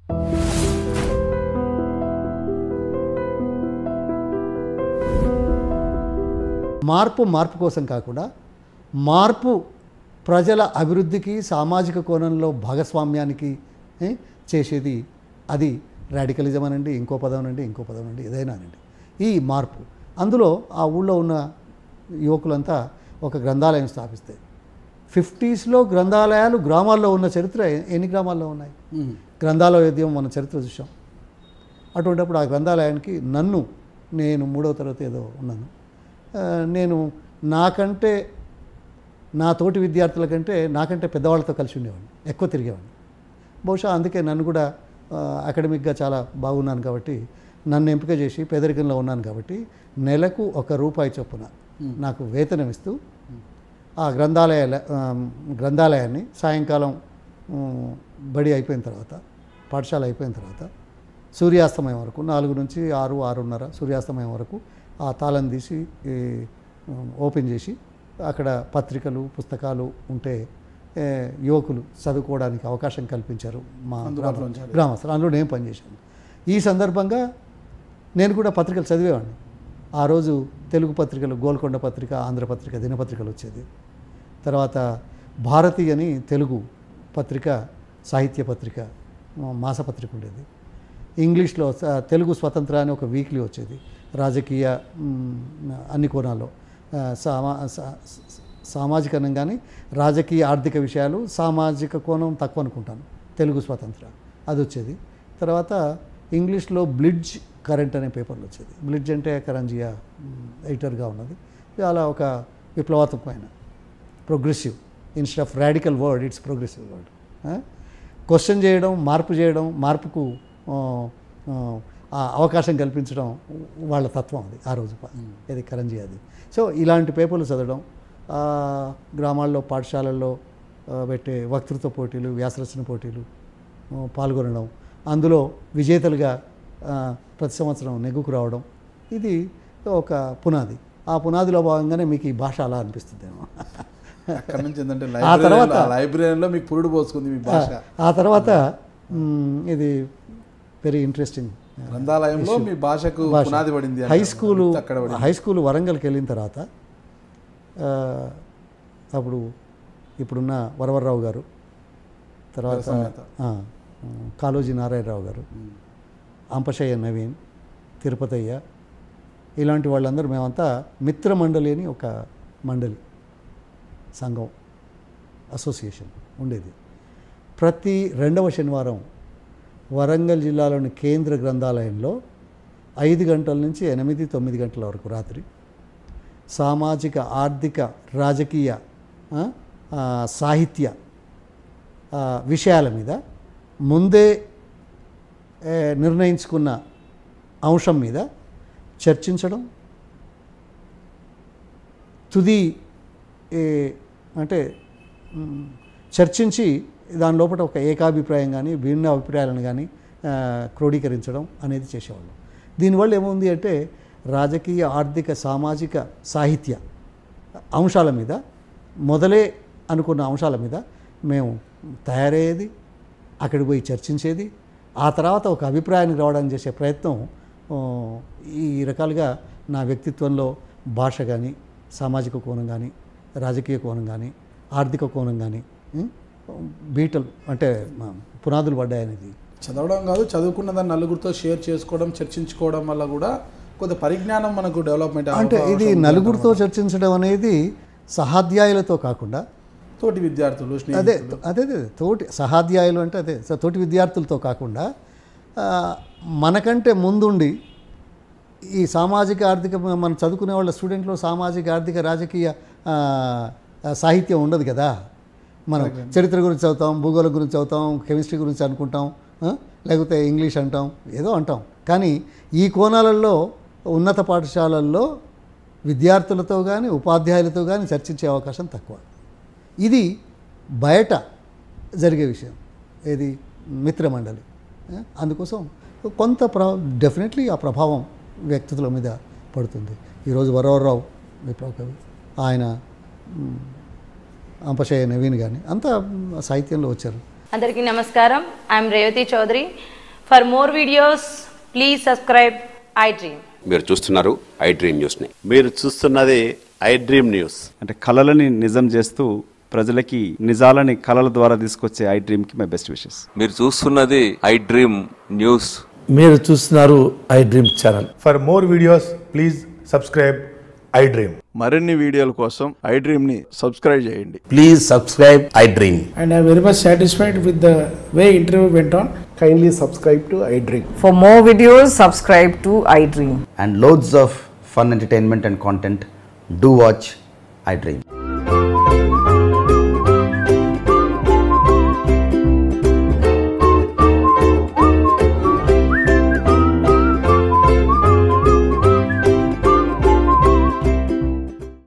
మార్పు మార్పు కోసం కాకుండా మార్పు ప్రజల అభివృద్ధికి సామాజిక కోణంలో భాగస్వామ్యానికి ఏ, చేసేది అది రాడికలిజం అనండి ఇంకో పదం అనండి ఇంకో పదం అనండి ఏదైనా అనండి ఈ మార్పు అందులో ఆ ఊళ్ళో ఉన్న యువకులంతా ఒక గ్రంథాలయం స్థాపిస్తాయి ఫిఫ్టీస్లో గ్రంథాలయాలు గ్రామాల్లో ఉన్న చరిత్ర ఎ- ఎన్ని గ్రామాల్లో ఉన్నాయి గ్రంథాలయ ఉద్యమం మన చరిత్ర చూసాం అటువంటిప్పుడు ఆ గ్రంథాలయానికి నన్ను నేను మూడవ తరగతి ఏదో ఉన్నాను ఆ, నేను నాకంటే నా తోటి విద్యార్థుల కంటే నాకంటే పెద్దవాళ్ళతో కలిసి ఉండేవాడిని ఎక్కువ తిరిగేవాడిని బహుశా అందుకే నన్ను కూడా ఆ, అకాడమిక్గా చాలా బాగున్నాను కాబట్టి నన్ను ఎంపిక చేసి పేదరికంలో ఉన్నాను కాబట్టి నెలకు ఒక రూపాయి చొప్పున నాకు వేతనం ఇస్తూ ఆ గ్రంథాలయ ఆ, గ్రంథాలయాన్ని సాయంకాలం ఉమ్, బడి అయిపోయిన తర్వాత పాఠశాల అయిపోయిన తర్వాత సూర్యాస్తమయం వరకు నాలుగు నుంచి ఆరు ఆరున్నర సూర్యాస్తమయం వరకు ఆ తాళం తీసి ఈ, ఉమ్, ఓపెన్ చేసి అక్కడ పత్రికలు పుస్తకాలు ఉంటే ఏ, యువకులు చదువుకోవడానికి అవకాశం కల్పించారు మా అందుబాటులో ఉంచారు. గ్రామస్తులు అందులో నేను పనిచేశాను ఈ సందర్భంగా నేను కూడా పత్రికలు చదివేవాడిని ఆ రోజు తెలుగు పత్రికలు గోల్కొండ పత్రిక ఆంధ్రపత్రిక దినపత్రికలు వచ్చేది తర్వాత భారతి అని తెలుగు పత్రిక సాహిత్య పత్రిక మా- మాసపత్రిక ఉండేది ఇంగ్లీష్లో స- తెలుగు స్వతంత్ర అని ఒక వీక్లీ వచ్చేది రాజకీయ మ్, అన్ని కోణాల్లో ఆ, సామా సా- స- సామాజికంగా కానీ రాజకీయ ఆర్థిక విషయాలు సామాజిక కోణం తక్కువ అనుకుంటాను తెలుగు స్వతంత్ర అది వచ్చేది తర్వాత ఇంగ్లీష్లో బ్లిడ్జ్ కరెంట్ అనే పేపర్లు వచ్చేది బ్లిడ్జ్ అంటే కరంజియా మ్, ఎడిటర్గా ఉన్నది చాలా ఒక విప్లవాత్మకమైన progressive instead of radical word it's progressive word question చేయడం మార్పు చేయడం మార్పుకు ఆ, ఆ, ఆ అవకాశం కల్పించడం వాళ్ళ తత్వం అది ఆ రోజు ప- ఇది కరంజీ అది సో ఇలాంటి పేపర్లు చదవడం ఆ, గ్రామాల్లో పాఠశాలల్లో ఆ, పెట్టే వక్తృత్వ పోటీలు వ్యాసరచన పోటీలు ఆ, పాల్గొనడం అందులో విజేతలుగా ఆ, ప్రతి సంవత్సరం నెగ్గుకు రావడం ఇది ఒక పునాది ఆ పునాదిలో భాగంగానే మీకు ఈ భాష అలా అనిపిస్తుందేమో అక్కడ నుంచి ఏంటంటే ఆ తర్వాత- లైబ్రరీ లైబ్రరీలో మీకు పురుడు పోసుకుంది మీ భాష ఆ తర్వాత మ్, ఇది వెరీ ఇంట్రెస్టింగ్ గ్రంథాలయంలో మీ భాషకు పునాది పడింది హై అంటారు. స్కూలు విత్ అక్కడ పడింది హై స్కూల్ వరంగల్కి వెళ్ళిన తర్వాత ఆ, అప్పుడు ఇప్పుడున్న వరవరరావు గారు తర్వాత సమేత. ఆ, కాళోజీ నారాయణరావు గారు అంపశయ్య నవీన్ తిరుపతయ్య ఇలాంటి వాళ్ళందరూ మేమంతా మిత్ర మండలి అని ఒక మండలి సంఘం అసోసియేషన్ ఉండేది ప్రతి రెండవ శనివారం వరంగల్ జిల్లాలోని కేంద్ర గ్రంథాలయంలో ఐదు గంటల నుంచి ఎనిమిది తొమ్మిది గంటల వరకు రాత్రి సామాజిక ఆర్థిక రాజకీయ ఆ, ఆ, సాహిత్య ఆ, విషయాల మీద ముందే ఏ, నిర్ణయించుకున్న అంశం మీద చర్చించడం తుది ఏ, అంటే మ్, చర్చించి దాని లోపల ఒక ఏకాభిప్రాయం కానీ భిన్న అభిప్రాయాలను కానీ ఆ, క్రోడీకరించడం అనేది చేసేవాళ్ళం దీనివల్ల ఏముంది అంటే రాజకీయ ఆర్థిక సామాజిక సాహిత్య అంశాల మీద మొదలే అనుకున్న అంశాల మీద మేము తయారయ్యేది అక్కడికి పోయి చర్చించేది ఆ తర్వాత ఒక అభిప్రాయానికి రావడానికి చేసే ప్రయత్నం ఆ, ఈ రకాలుగా నా వ్యక్తిత్వంలో భాష కానీ సామాజిక కోణం కానీ రాజకీయ కోణం కానీ ఆర్థిక కోణం కానీ ఉం, బీటలు అంటే మా పునాదులు పడ్డాయనేది చదవడం కాదు చదువుకున్న దాన్ని నలుగురితో షేర్ చేసుకోవడం చర్చించుకోవడం వల్ల కూడా కొంత పరిజ్ఞానం మనకు డెవలప్మెంట్ అంటే ఇది నలుగురితో చర్చించడం అనేది సహాధ్యాయులతో కాకుండా తోటి విద్యార్థులు అదే స్నేహితులు అదే అదే తోటి సహాధ్యాయులు అంటే అదే స- తోటి విద్యార్థులతో కాకుండా ఆ, మనకంటే ముందుండి ఈ సామాజిక ఆర్థిక మనం చదువుకునే వాళ్ళ స్టూడెంట్లో సామాజిక ఆర్థిక రాజకీయ ఆ, ఆ, సాహిత్యం ఉండదు కదా మనం చరిత్ర గురించి చదువుతాం భూగోళం గురించి చదువుతాం కెమిస్ట్రీ గురించి అనుకుంటాం ఆ, లేకపోతే ఇంగ్లీష్ అంటాం ఏదో అంటాం కానీ ఈ కోణాలలో ఉన్నత పాఠశాలల్లో విద్యార్థులతో కానీ ఉపాధ్యాయులతో కానీ చర్చించే అవకాశం తక్కువ ఇది బయట జరిగే విషయం ఏది మిత్రమండలి ఆ, అందుకోసం కొంత ప్ర డెఫినెట్లీ ఆ ప్రభావం వ్యక్తుల మీద పడుతుంది ఈరోజు వరవరరావు విప్లవ కవి ఆయన మ్, అంపశయ్య నవీన్ కానీ అంతా మ్, సాహిత్యంలో వచ్చారు అందరికీ నమస్కారం I'm Revathi Chowdary For more videos, please subscribe iDream. మీరు చూస్తున్నారు ఐ డ్రీమ్ న్యూస్ని మీరు చూస్తున్నది ఐ డ్రీమ్ న్యూస్ అంటే కళలని నిజం చేస్తూ ప్రజలకి నిజాలని కళల ద్వారా తీసుకొచ్చే ఐ డ్రీమ్కి మై బెస్ట్ విషెస్ మీరు చూస్తున్నది ఐ డ్రీమ్ న్యూస్ మీరు చూస్తున్నారు iDream channel for more videos please subscribe iDream మరిన్ని వీడియోల కోసం ఐ డ్రీమ్ని సబ్స్క్రైబ్ చేయండి please subscribe iDream and I very much satisfied with the way interview went on kindly subscribe to iDream For more videos, subscribe to iDream. and loads of fun entertainment and content, do watch iDream.